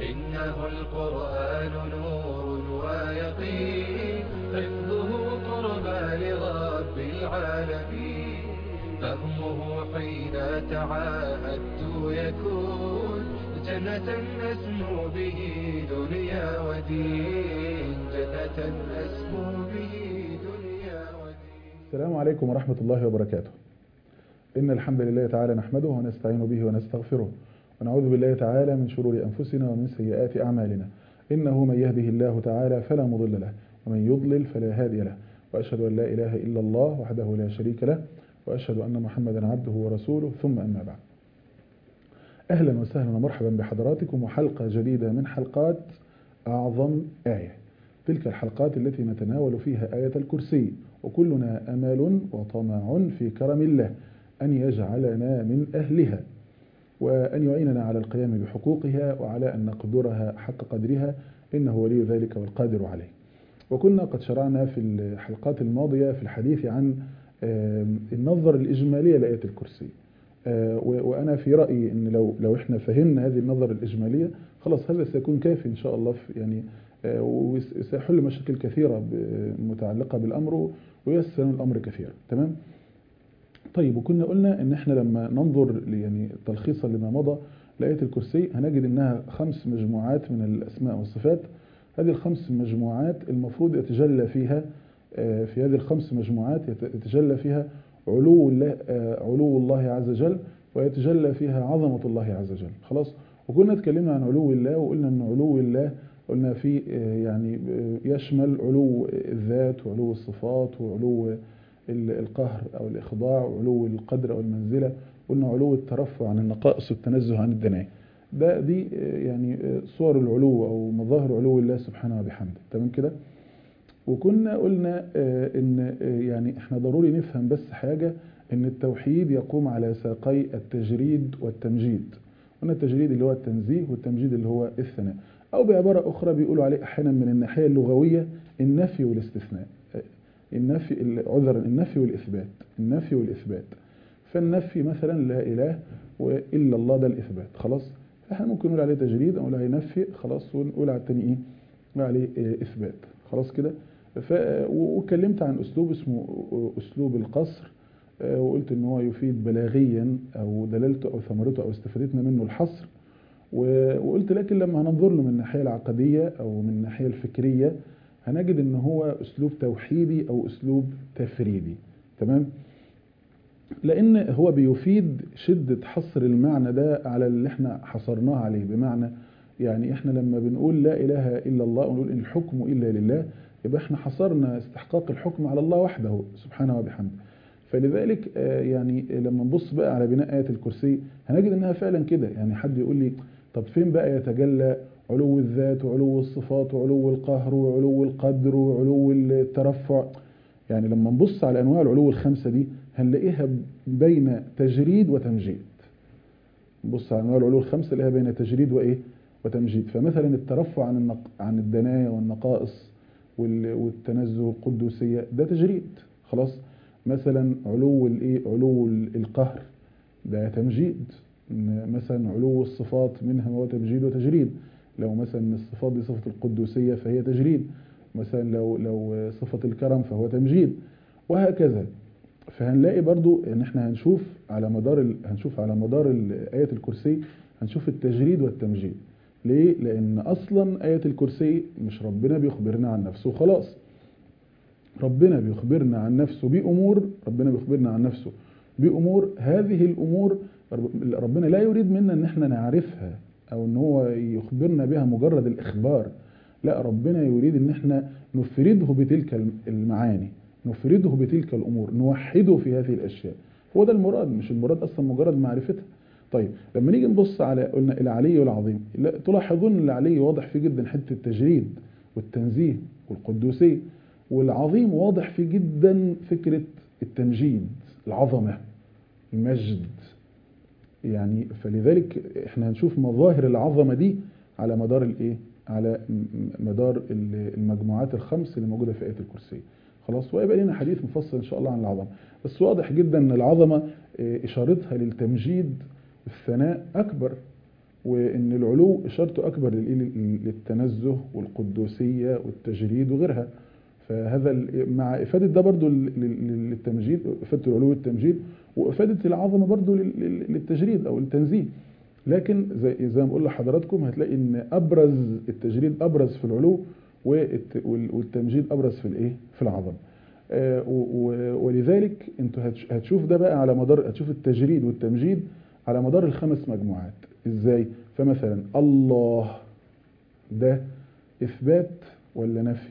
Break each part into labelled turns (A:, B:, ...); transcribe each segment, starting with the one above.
A: إنه القرآن نور ويقين حفظه قربى لرب العالمين فهمه حين تعاهدت يكون جنة أسمو به دنيا ودين جنة أسمو به دنيا ودين
B: السلام عليكم ورحمة الله وبركاته إن الحمد لله تعالى نحمده ونستعين به ونستغفره ونعوذ بالله تعالى من شرور أنفسنا ومن سيئات أعمالنا إنه من يهده الله تعالى فلا مضل له ومن يضلل فلا هادي له وأشهد أن لا إله إلا الله وحده لا شريك له وأشهد أن محمدا عبده ورسوله ثم أما بعد أهلا وسهلا ومرحبا بحضراتكم وحلقة جديدة من حلقات أعظم آية تلك الحلقات التي نتناول فيها آية الكرسي وكلنا أمل وطمع في كرم الله أن يجعلنا من أهلها وأن يعيننا على القيام بحقوقها وعلى أن نقدرها حق قدرها إنه ولي ذلك والقادر عليه وكنا قد شرعنا في الحلقات الماضية في الحديث عن النظر الإجمالية لآية الكرسي وأنا في رأيي أن لو لو إحنا فهمنا هذه النظر الإجمالية خلاص هذا سيكون كافي إن شاء الله في يعني وسيحل مشاكل كثيرة متعلقة بالأمر ويسر الأمر كثيرا تمام طيب وكنا قلنا ان احنا لما ننظر يعني تلخيصا لما مضى لآية الكرسي هنجد انها خمس مجموعات من الاسماء والصفات هذه الخمس مجموعات المفروض يتجلى فيها في هذه الخمس مجموعات يتجلى فيها علو الله علو الله عز وجل ويتجلى فيها عظمة الله عز وجل خلاص وكنا اتكلمنا عن علو الله وقلنا ان علو الله قلنا في يعني يشمل علو الذات وعلو الصفات وعلو القهر أو الإخضاع وعلو القدر أو المنزلة قلنا علو الترفع عن النقائص والتنزه عن الدنايا ده دي يعني صور العلو أو مظاهر علو الله سبحانه وبحمده تمام كده وكنا قلنا إن يعني إحنا ضروري نفهم بس حاجة إن التوحيد يقوم على ساقي التجريد والتمجيد قلنا التجريد اللي هو التنزيه والتمجيد اللي هو الثناء أو بعبارة أخرى بيقولوا عليه أحيانا من الناحية اللغوية النفي والاستثناء النفي عذرا النفي والإثبات النفي والإثبات فالنفي مثلا لا إله إلا الله ده الإثبات خلاص احنا ممكن نقول عليه تجريد أو نقول عليه نفي خلاص ونقول على التاني إيه نقول عليه إثبات خلاص كده واتكلمت عن أسلوب اسمه أسلوب القصر وقلت إن هو يفيد بلاغيا أو دلالته أو ثمرته أو استفادتنا منه الحصر وقلت لكن لما هننظر له من الناحية العقدية أو من الناحية الفكرية هنجد ان هو اسلوب توحيدي او اسلوب تفريدي تمام لان هو بيفيد شدة حصر المعنى ده على اللي احنا حصرناه عليه بمعنى يعني احنا لما بنقول لا اله الا الله ونقول ان الحكم الا لله يبقى احنا حصرنا استحقاق الحكم على الله وحده سبحانه وبحمده فلذلك يعني لما نبص بقى على بناء آية الكرسي هنجد انها فعلا كده يعني حد يقول لي طب فين بقى يتجلى علو الذات وعلو الصفات وعلو القهر وعلو القدر وعلو الترفع يعني لما نبص على انواع العلو الخمسه دي هنلاقيها بين تجريد وتمجيد نبص على انواع العلو الخمسه نلاقيها بين تجريد وايه وتمجيد فمثلا الترفع عن النق... عن الدنايا والنقائص وال... والتنزه والقدوسيه ده تجريد خلاص مثلا علو الايه علو القهر ده تمجيد مثلا علو الصفات منها هو تمجيد وتجريد لو مثلا الصفات دي صفة القدوسية فهي تجريد مثلا لو لو صفة الكرم فهو تمجيد وهكذا فهنلاقي برضو ان احنا هنشوف على مدار ال... هنشوف على مدار آية الكرسي هنشوف التجريد والتمجيد ليه؟ لأن أصلا آية الكرسي مش ربنا بيخبرنا عن نفسه خلاص ربنا بيخبرنا عن نفسه بأمور ربنا بيخبرنا عن نفسه بأمور هذه الأمور ربنا لا يريد منا ان احنا نعرفها او ان هو يخبرنا بها مجرد الاخبار لا ربنا يريد ان احنا نفرده بتلك المعاني نفرده بتلك الامور نوحده في هذه الاشياء هو ده المراد مش المراد اصلا مجرد معرفتها طيب لما نيجي نبص على قلنا العلي والعظيم تلاحظون ان العلي واضح فيه جدا حته التجريد والتنزيه والقدوسيه والعظيم واضح فيه جدا فكره التمجيد العظمه المجد يعني فلذلك احنا هنشوف مظاهر العظمة دي على مدار الايه على مدار المجموعات الخمس اللي موجودة في آية الكرسي خلاص ويبقى لنا حديث مفصل ان شاء الله عن العظمة بس واضح جدا ان العظمة اشارتها للتمجيد والثناء اكبر وان العلو اشارته اكبر للإيه؟ لل- للتنزه والقدوسيه والتجريد وغيرها فهذا ال- مع افاده ده برضو لل- لل- للتمجيد افاده العلو والتمجيد وافاده العظمه برضو لل- لل- للتجريد او التنزيه لكن زي زي ما بقول لحضراتكم هتلاقي ان ابرز التجريد ابرز في العلو والت- وال- والتمجيد ابرز في الايه في العظمه آه، و- و- ولذلك انتوا هتش- هتشوف ده بقى على مدار هتشوف التجريد والتمجيد على مدار الخمس مجموعات ازاي فمثلا الله ده اثبات ولا نفي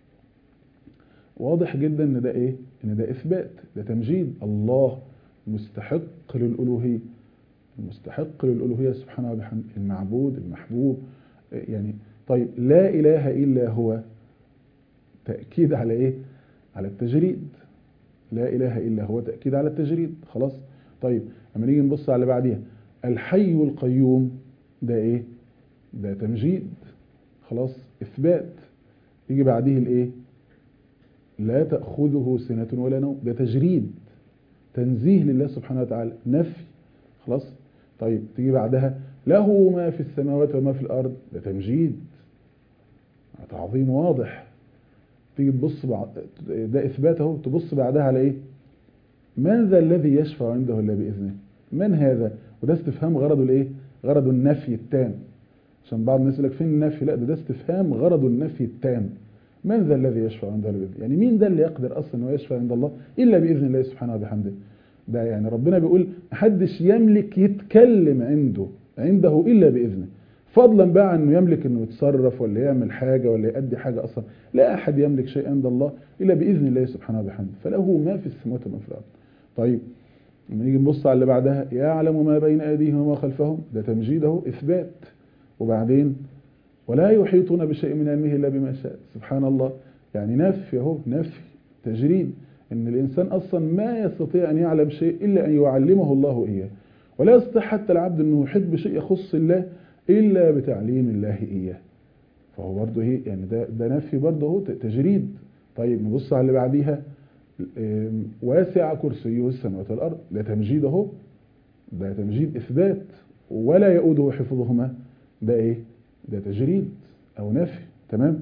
B: واضح جدا ان ده ايه ان ده اثبات ده تمجيد الله مستحق للالوهيه المستحق للالوهيه سبحانه وبحمده المعبود المحبوب آه، يعني طيب لا اله الا هو تاكيد على ايه على التجريد لا اله الا هو تاكيد على التجريد خلاص طيب لما نيجي نبص على اللي بعديها الحي القيوم ده ايه ده تمجيد خلاص اثبات يجي بعديه الايه لا تاخذه سنه ولا نوم ده تجريد تنزيه لله سبحانه وتعالى نفي خلاص طيب تيجي بعدها له ما في السماوات وما في الارض ده تمجيد تعظيم واضح تيجي تبص بعد ده اثبات اهو تبص بعدها على ايه من ذا الذي يشفع عنده الا باذنه من هذا وده استفهام غرضه الايه غرضه النفي التام عشان بعض الناس يقول لك فين النفي لا ده ده استفهام غرضه النفي التام من ذا الذي يشفع عنده الا باذنه يعني مين ده اللي يقدر اصلا انه يشفع عند الله الا باذن الله سبحانه وبحمده ده يعني ربنا بيقول محدش يملك يتكلم عنده عنده الا باذنه فضلا بقى انه يملك انه يتصرف ولا يعمل حاجه ولا يؤدي حاجه اصلا لا احد يملك شيء عند الله الا باذن الله سبحانه وبحمده فله ما في السماوات وما في الارض طيب لما نيجي نبص على اللي بعدها يعلم ما بين ايديهم وما خلفهم ده تمجيد اهو اثبات وبعدين ولا يحيطون بشيء من علمه الا بما شاء سبحان الله يعني نفي اهو نفي تجريد ان الانسان اصلا ما يستطيع ان يعلم شيء الا ان يعلمه الله اياه ولا يستطيع حتى العبد انه يحيط بشيء يخص الله الا بتعليم الله اياه فهو برضه ايه يعني ده ده نفي برضه اهو تجريد طيب نبص على اللي بعديها آم، واسع كرسيه السماوات والارض ده تمجيد اهو ده تمجيد اثبات ولا يؤوده حفظهما ده ايه ده تجريد او نفي تمام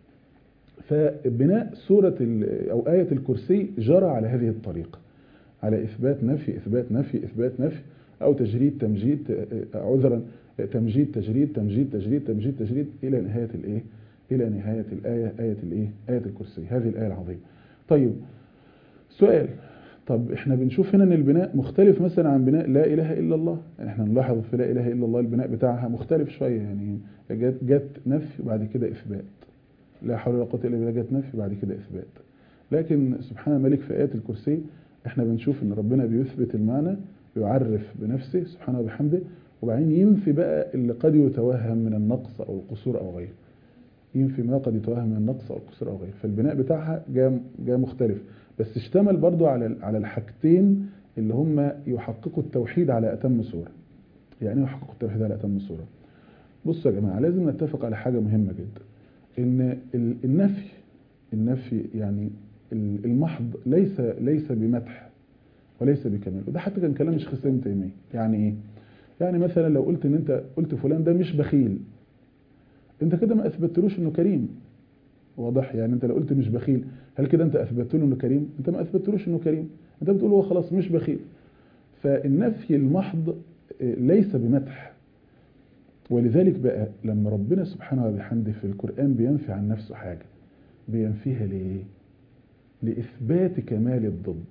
B: فبناء سورة ال- أو آية الكرسي جرى على هذه الطريقة على إثبات نفي إثبات نفي إثبات نفي أو تجريد تمجيد آه، آه، عذرا آه، تمجيد تجريد تمجيد تجريد تمجيد تجريد إلى نهاية الإيه؟ إلى نهاية الآية آية الإيه؟ آية الكرسي هذه الآية العظيمة. طيب سؤال طب احنا بنشوف هنا ان البناء مختلف مثلا عن بناء لا اله الا الله يعني احنا نلاحظ في لا اله الا الله البناء بتاعها مختلف شويه يعني جت جت نفي وبعد كده اثبات لا حول ولا قوه الا بالله جت نفي وبعد كده اثبات لكن سبحان الملك في ايات الكرسي احنا بنشوف ان ربنا بيثبت المعنى يعرف بنفسه سبحانه وبحمده وبعدين ينفي بقى اللي قد يتوهم من النقص او القصور او غيره ينفي ما قد يتوهم من النقص او القصور او غيره فالبناء بتاعها جاء جاء مختلف بس اشتمل برضو على على الحاجتين اللي هم يحققوا التوحيد على اتم صوره يعني ايه يحققوا التوحيد على اتم صوره بصوا يا جماعه لازم نتفق على حاجه مهمه جدا ان ال- النفي النفي يعني ال- المحض ليس ليس بمدح وليس بكمال وده حتى كان كلام الشيخ سالم تيميه يعني ايه يعني مثلا لو قلت ان انت قلت فلان ده مش بخيل انت كده ما اثبتلوش انه كريم واضح يعني انت لو قلت مش بخيل هل كده انت اثبتت له انه كريم انت ما اثبتلوش انه كريم انت بتقول هو خلاص مش بخيل فالنفي المحض آه، ليس بمدح ولذلك بقى لما ربنا سبحانه وبحمده في القرآن بينفي عن نفسه حاجة بينفيها ليه لإثبات كمال الضد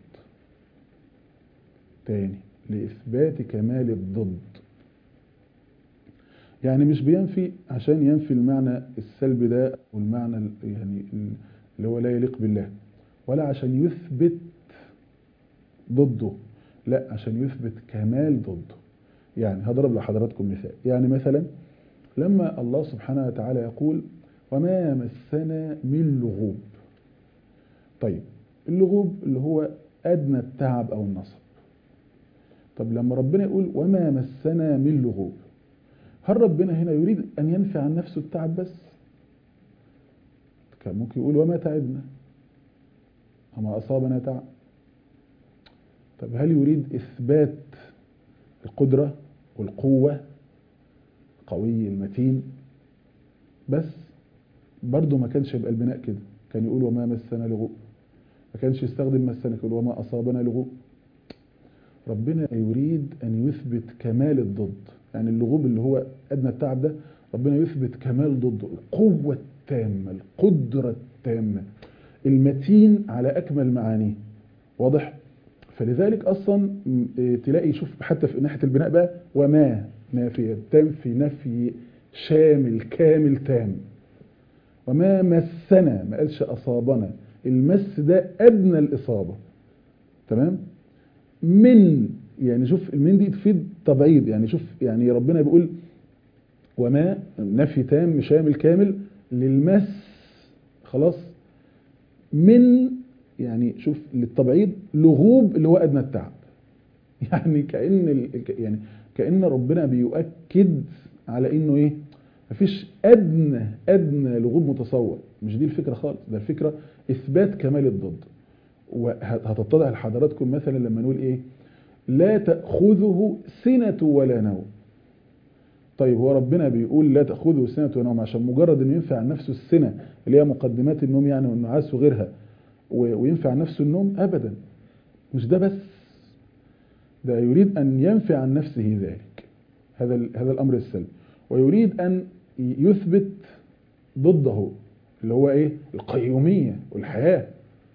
B: تاني لإثبات كمال الضد يعني مش بينفي عشان ينفي المعنى السلبي ده والمعنى ال- يعني ال- اللي هو لا يليق بالله ولا عشان يثبت ضده لا عشان يثبت كمال ضده يعني هضرب لحضراتكم مثال يعني مثلا لما الله سبحانه وتعالى يقول وما مسنا من لغوب طيب اللغوب اللي هو أدنى التعب أو النصب طب لما ربنا يقول وما مسنا من لغوب هل ربنا هنا يريد أن ينفي عن نفسه التعب بس كان ممكن يقول وما تعبنا وما أصابنا تعب طب هل يريد إثبات القدرة والقوة القوي المتين بس برضه ما كانش يبقى البناء كده كان يقول وما مسنا لغوب ما كانش يستخدم مسنا يقول وما أصابنا لغوب ربنا يريد أن يثبت كمال الضد يعني اللغوب اللي هو أدنى التعب ده ربنا يثبت كمال ضده القوة التامة القدرة التامة المتين على أكمل معانيه واضح فلذلك أصلا تلاقي شوف حتى في ناحية البناء بقى وما نافية تنفي نفي شامل كامل تام وما مسنا ما قالش أصابنا المس ده أدنى الإصابة تمام من يعني شوف المن دي تفيد تبعيض يعني شوف يعني ربنا بيقول وما نفي تام شامل كامل للمس خلاص من يعني شوف للتبعيض لغوب اللي هو ادنى التعب يعني كأن يعني كأن ربنا بيؤكد على انه ايه مفيش ادنى ادنى لغوب متصور مش دي الفكره خالص ده الفكره اثبات كمال الضد وهتتضح لحضراتكم مثلا لما نقول ايه لا تأخذه سنة ولا نوم طيب هو ربنا بيقول لا تأخذه سنة ولا نوم عشان مجرد انه ينفع عن نفسه السنة اللي هي مقدمات النوم يعني والنعاس وغيرها وينفع عن نفسه النوم ابدا مش ده بس ده يريد ان ينفع عن نفسه ذلك هذا هذا الامر السلبي ويريد ان يثبت ضده اللي هو ايه القيومية والحياة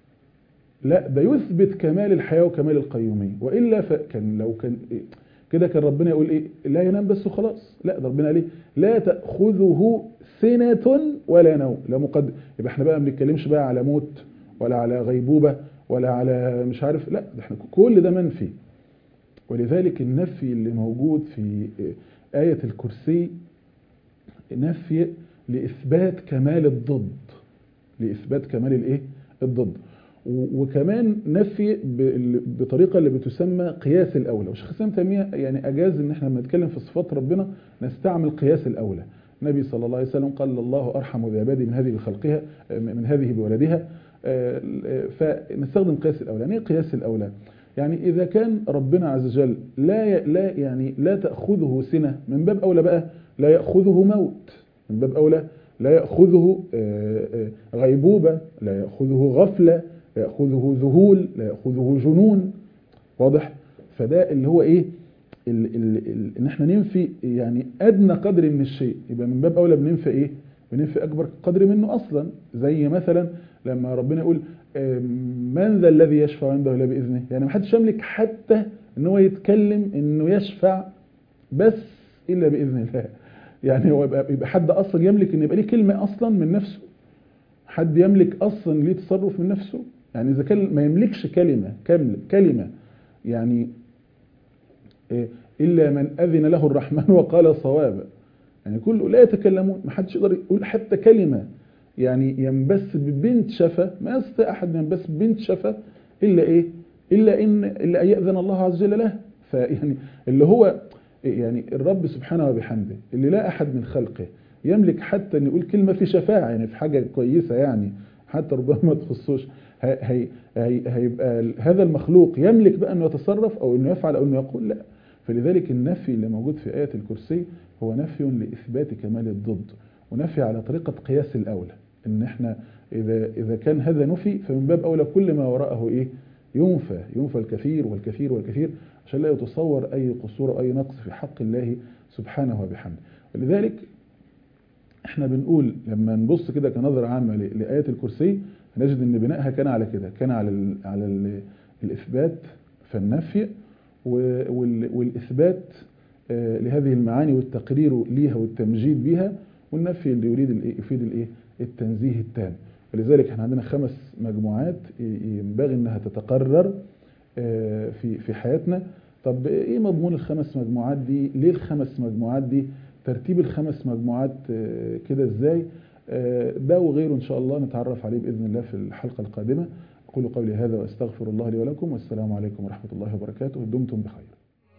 B: لا ده يثبت كمال الحياة وكمال القيومية وإلا فكان لو كان إيه كده كان ربنا يقول إيه لا ينام بس وخلاص لا ده ربنا قال إيه لا تأخذه سنة ولا نوم لا مقدم يبقى احنا بقى ما بنتكلمش بقى على موت ولا على غيبوبة ولا على مش عارف لا ده احنا كل ده منفي ولذلك النفي اللي موجود في آية الكرسي نفي لإثبات كمال الضد لإثبات كمال الإيه الضد وكمان نفي بطريقة اللي بتسمى قياس الأولى وشيخ الإسلام تيمية يعني أجاز إن احنا لما نتكلم في صفات ربنا نستعمل قياس الأولى النبي صلى الله عليه وسلم قال الله أرحم بعبادي من هذه بخلقها من هذه بولدها فنستخدم قياس الأولى يعني قياس الأولى يعني إذا كان ربنا عز وجل لا لا يعني لا تأخذه سنة من باب أولى بقى لا يأخذه موت من باب أولى لا يأخذه غيبوبة لا يأخذه غفلة لا يأخذه ذهول لا يأخذه جنون واضح فده اللي هو ايه ان احنا ننفي يعني ادنى قدر من الشيء يبقى من باب اولى بننفي ايه بننفي اكبر قدر منه اصلا زي مثلا لما ربنا يقول من ذا الذي يشفع عنده الا باذنه يعني ما حدش يملك حتى ان هو يتكلم انه يشفع بس الا باذن الله يعني هو يبقى حد اصلا يملك ان يبقى ليه كلمه اصلا من نفسه حد يملك اصلا ليه تصرف من نفسه يعني اذا كان ما يملكش كلمه كامله كلمه يعني الا من اذن له الرحمن وقال صوابا يعني كله لا يتكلمون ما حدش يقدر يقول حتى كلمه يعني ينبس ببنت شفه ما يستطيع احد ينبس ببنت شفه الا ايه الا ان الا ان ياذن الله عز وجل له فيعني اللي هو يعني الرب سبحانه وبحمده اللي لا أحد من خلقه يملك حتى أن يقول كلمة في شفاعة يعني في حاجة كويسة يعني حتى ربما ما تخصوش هي هي هي هيبقى هذا المخلوق يملك بقى أنه يتصرف أو أنه يفعل أو أنه يقول لا فلذلك النفي اللي موجود في آية الكرسي هو نفي لإثبات كمال الضد ونفي على طريقة قياس الأولى إن إحنا إذا, إذا كان هذا نفي فمن باب أولى كل ما وراءه إيه ينفى ينفى الكثير والكثير والكثير عشان لا يتصور أي قصور أو أي نقص في حق الله سبحانه وبحمده ولذلك احنا بنقول لما نبص كده كنظرة عامة لآية الكرسي هنجد ان بنائها كان على كده كان على ال على ال الإثبات فالنفي والإثبات لهذه المعاني والتقرير ليها والتمجيد بها والنفي اللي يريد الايه يفيد الايه التنزيه التام ولذلك احنا عندنا خمس مجموعات ينبغي انها تتقرر في في حياتنا طب ايه مضمون الخمس مجموعات دي ليه الخمس مجموعات دي ترتيب الخمس مجموعات كده ازاي ده وغيره ان شاء الله نتعرف عليه باذن الله في الحلقه القادمه اقول قولي هذا واستغفر الله لي ولكم والسلام عليكم ورحمه الله وبركاته دمتم بخير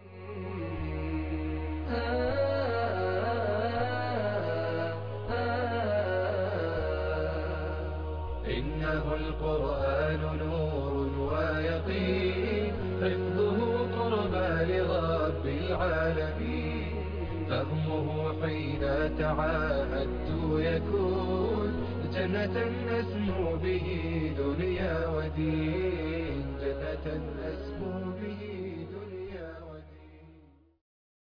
A: إنه القرآن نور ويقين حفظه قربى لرب العالمين فهمه حين تعاهدت يكون جنة نسمو به دنيا ودين